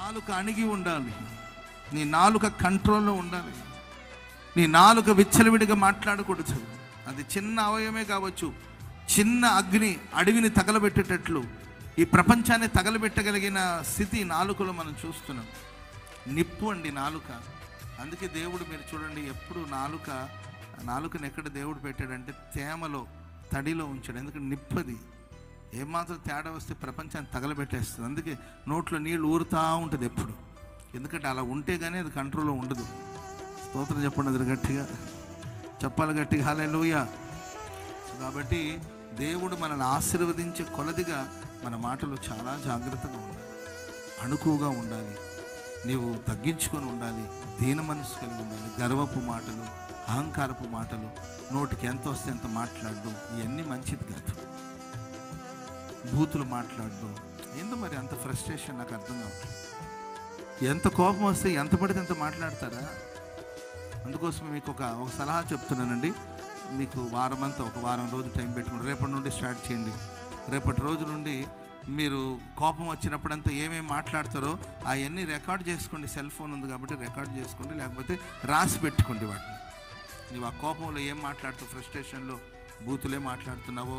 నాలుక అణిగి ఉండాలి నీ నాలుక కంట్రోల్లో ఉండాలి నీ నాలుక విచ్చలవిడిగా మాట్లాడకూడదు అది చిన్న అవయవమే కావచ్చు చిన్న అగ్ని అడవిని తగలబెట్టేటట్లు ఈ ప్రపంచాన్ని తగలబెట్టగలిగిన స్థితి నాలుకలో మనం చూస్తున్నాం నిప్పు అండి నాలుక అందుకే దేవుడు మీరు చూడండి ఎప్పుడు నాలుక నాలుకని ఎక్కడ దేవుడు పెట్టాడంటే తేమలో తడిలో ఉంచాడు ఎందుకంటే నిప్పది ఏమాత్రం తేడా వస్తే ప్రపంచాన్ని తగలబెట్టేస్తుంది అందుకే నోట్లో నీళ్ళు ఊరుతూ ఉంటుంది ఎప్పుడు ఎందుకంటే అలా ఉంటే కానీ అది కంట్రోల్లో ఉండదు స్తోత్రం చెప్పండి అది గట్టిగా చెప్పాలి గట్టిగా హాలే కాబట్టి దేవుడు మనల్ని ఆశీర్వదించే కొలదిగా మన మాటలు చాలా జాగ్రత్తగా ఉండాలి అణుకువగా ఉండాలి నీవు తగ్గించుకొని ఉండాలి దీన మనసు కలిగి ఉండాలి గర్వపు మాటలు అహంకారపు మాటలు నోటికి ఎంత వస్తే ఎంత మాట్లాడడం ఇవన్నీ మంచిది కాదు బూతులు మాట్లాడడం ఎందుకు మరి అంత ఫ్రస్ట్రేషన్ నాకు అర్థం కావట్లేదు ఎంత కోపం వస్తే ఎంత పడితే ఎంత మాట్లాడతారా అందుకోసం మీకు ఒక ఒక సలహా చెప్తున్నానండి మీకు వారం అంతా ఒక వారం రోజు టైం పెట్టుకుని రేపటి నుండి స్టార్ట్ చేయండి రేపటి రోజు నుండి మీరు కోపం వచ్చినప్పుడంతా ఏమేమి మాట్లాడతారో అవన్నీ రికార్డ్ చేసుకోండి సెల్ ఫోన్ ఉంది కాబట్టి రికార్డ్ చేసుకోండి లేకపోతే రాసి పెట్టుకోండి వాటిని నీవు ఆ కోపంలో ఏం మాట్లాడుతావు ఫ్రస్ట్రేషన్లో బూతులే మాట్లాడుతున్నావో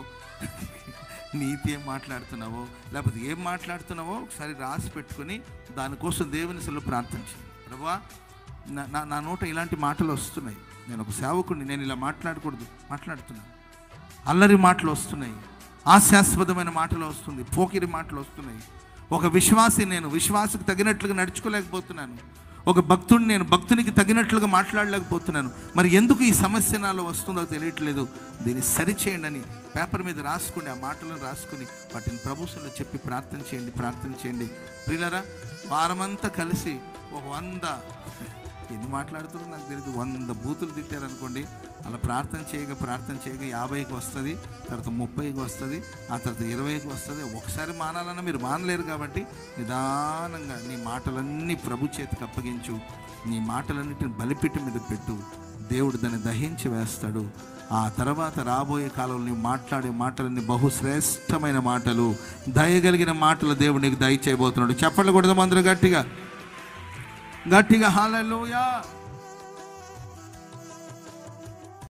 నీతి ఏం మాట్లాడుతున్నావో లేకపోతే ఏం మాట్లాడుతున్నావో ఒకసారి రాసి పెట్టుకొని దానికోసం దేవుని సెలవు ప్రార్థించి ప్రభా నా నా నా నోట ఇలాంటి మాటలు వస్తున్నాయి నేను ఒక సేవకుడిని నేను ఇలా మాట్లాడకూడదు మాట్లాడుతున్నాను అల్లరి మాటలు వస్తున్నాయి హాస్యాస్పదమైన మాటలు వస్తుంది పోకిరి మాటలు వస్తున్నాయి ఒక విశ్వాసి నేను విశ్వాసకు తగినట్లుగా నడుచుకోలేకపోతున్నాను ఒక భక్తుడిని నేను భక్తునికి తగినట్లుగా మాట్లాడలేకపోతున్నాను మరి ఎందుకు ఈ సమస్య నాలో వస్తుందో తెలియట్లేదు దీన్ని సరిచేయండి అని పేపర్ మీద రాసుకుని ఆ మాటలను రాసుకుని వాటిని ప్రభుత్వంలో చెప్పి ప్రార్థన చేయండి ప్రార్థన చేయండి ప్రియులరా వారమంతా కలిసి ఒక వంద ఎన్ని మాట్లాడుతున్నారో నాకు తెలియదు వంద బూతులు తిట్టారనుకోండి అలా ప్రార్థన చేయగా ప్రార్థన చేయగా యాభైకి వస్తుంది తర్వాత ముప్పైకి వస్తుంది ఆ తర్వాత ఇరవైకి వస్తుంది ఒకసారి మానాలన్నా మీరు మానలేరు కాబట్టి నిదానంగా నీ మాటలన్నీ ప్రభు చేతికి అప్పగించు నీ మాటలన్నిటిని బలిపిట్టి మీద పెట్టు దేవుడు దాన్ని దహించి వేస్తాడు ఆ తర్వాత రాబోయే కాలంలో నీవు మాట్లాడే మాటలన్నీ బహుశ్రేష్టమైన మాటలు దయగలిగిన మాటలు దేవుడు నీకు దయచేయబోతున్నాడు చెప్పండి కూడా అందరూ గట్టిగా గట్టిగా హాలూయా